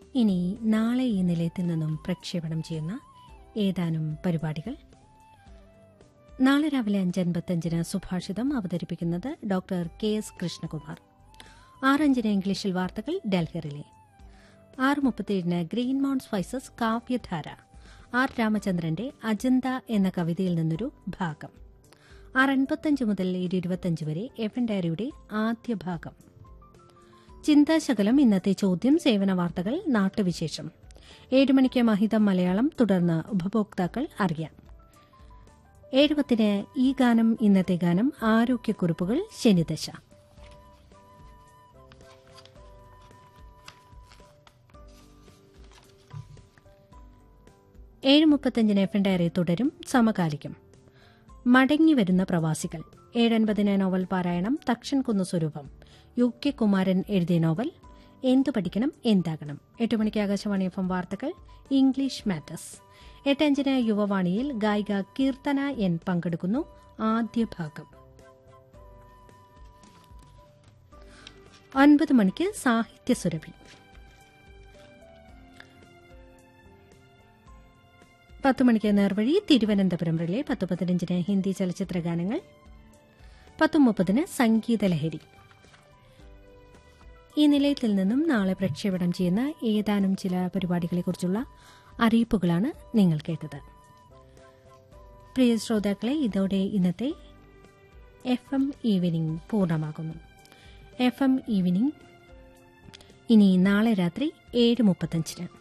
ഇനി നാളെ ഈ നിലയത്തിൽ നിന്നും പ്രക്ഷേപണം ചെയ്യുന്ന ഏതാനും പരിപാടികൾ നാളെ രാവിലെ അഞ്ചൻപത്തഞ്ചിന് സുഭാഷിതം അവതരിപ്പിക്കുന്നത് ഡോക്ടർ കെ എസ് കൃഷ്ണകുമാർ ആറഞ്ചിന് ഇംഗ്ലീഷിൽ വാർത്തകൾ ഡൽഹിറിലെ ആറ് മുപ്പത്തിയേഴിന് ഗ്രീൻ മൗണ്ട് സ്പൈസസ് കാവ്യധാര ആർ രാമചന്ദ്രന്റെ അജന്ത എന്ന കവിതയിൽ നിന്നൊരു ഭാഗം ആറ് അൻപത്തഞ്ച് മുതൽ ഏഴ് ഇരുപത്തഞ്ച് വരെ എഫ് എൻ ഡയറിയുടെ ആദ്യ ഭാഗം ചിന്താശകലം ഇന്നത്തെ ചോദ്യം സേവന വാർത്തകൾ നാട്ടുവിശേഷം ഏഴ് മണിക്ക് മഹിതം മലയാളം തുടർന്ന് ഉപഭോക്താക്കൾ അറിയാം ഏഴുപത്തിന് ഈ ഗാനം ഇന്നത്തെ ഗാനം ആരോഗ്യക്കുറിപ്പുകൾ ശനിദശ ഏഴ് മുപ്പത്തഞ്ചിന് എഫ് ഡയറി തുടരും സമകാലികം മടങ്ങിവരുന്ന പ്രവാസികൾ ഏഴൻപതിന് നോവൽ പാരായണം തക്ഷൻ കുന്നു സ്വരൂപം യു കെ കുമാരൻ എഴുതിയ നോവൽ എന്തു പഠിക്കണം എന്താകണം എട്ട് മണിക്ക് ആകാശവാണി എഫ് എം വാർത്തകൾ ഇംഗ്ലീഷ് മാറ്റേഴ്സ് എട്ടഞ്ചിന് യുവവാണിയിൽ ഗായിക കീർത്തന എൻ പങ്കെടുക്കുന്നു ആദ്യ ഭാഗം ഒൻപത് മണിക്ക് സാഹിത്യ സുരഭി പത്ത് മണിക്ക് നേർവഴി തിരുവനന്തപുരം റിലേ പത്ത് പതിനഞ്ചിന് ഹിന്ദി ചലച്ചിത്ര ഗാനങ്ങൾ പത്ത് മുപ്പതിന് സംഗീത ലഹരി ഈ നിലയത്തിൽ നിന്നും നാളെ പ്രക്ഷേപണം ചെയ്യുന്ന ഏതാനും ചില പരിപാടികളെക്കുറിച്ചുള്ള അറിയിപ്പുകളാണ് നിങ്ങൾ കേട്ടത് പ്രിയ ശ്രോതാക്കളെ ഇതോടെ ഇന്നത്തെ എഫ് എം ഈവനിംഗ് പൂർണ്ണമാകുന്നു എഫ് എം ഈവനിംഗ് ഇനി നാളെ രാത്രി ഏഴ് മുപ്പത്തഞ്ചിന്